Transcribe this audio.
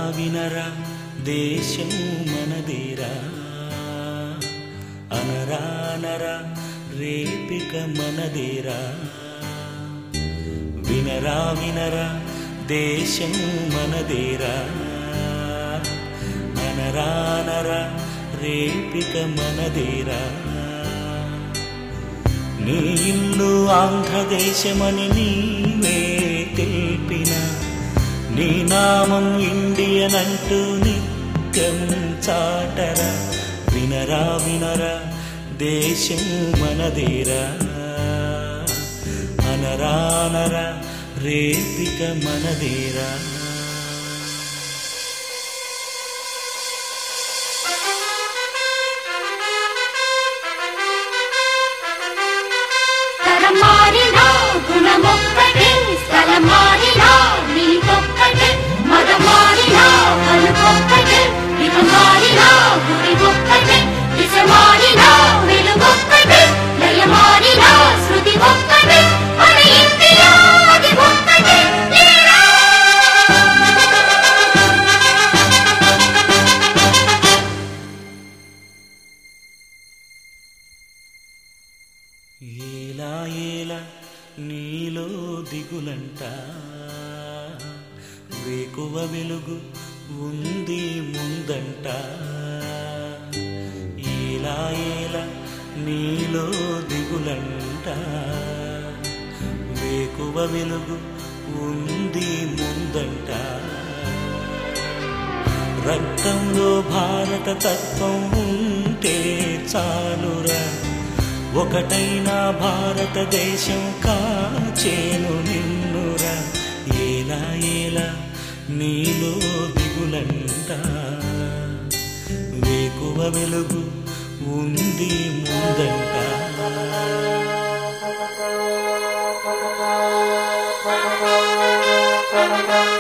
వినరా దేశం మనదేరా అనరానరా రేపిక మనదేరా వినరా వినరా దేశం మనదేరా అనరానరా రేపిక మనదేరా నీ ఇల్లు ఆంధ్రదేశమని నీవే తెలిపిన నీ నామం ఇండియన్ అంటూ నిత్యం చాటరా వినరా వినరా దేశం మనదేరా అనరానరా రేపిక మనదేరా తరం మారినా గుణమొక్కటే స్థలం మారినా నీకొక్కటే మతం మారినా పలుకొక్కటే ఇక మారినా గురి ఒక్కటే దిశ మారినా వెలుగొక్కటే లయ మారినా శృతి ఒక్కటే మన ఇండియా అది ఒక్కటే లేరా? ఏలా ఏలా నీలో దిగులంట వేకువ వెలుగు ఉంది ముందంట ఏలా ఏలా నీలో దిగులంట వేకువ వెలుగు ఉంది ముందంట రక్తంలో భారత తత్వం ఉంటే చాలురా ఒకటైనా భారతదేశం కాచేను నిన్నురా ఏలా ఏలా నీలో దిగులంట వేకువ వెలుగు ఉంది ముందంట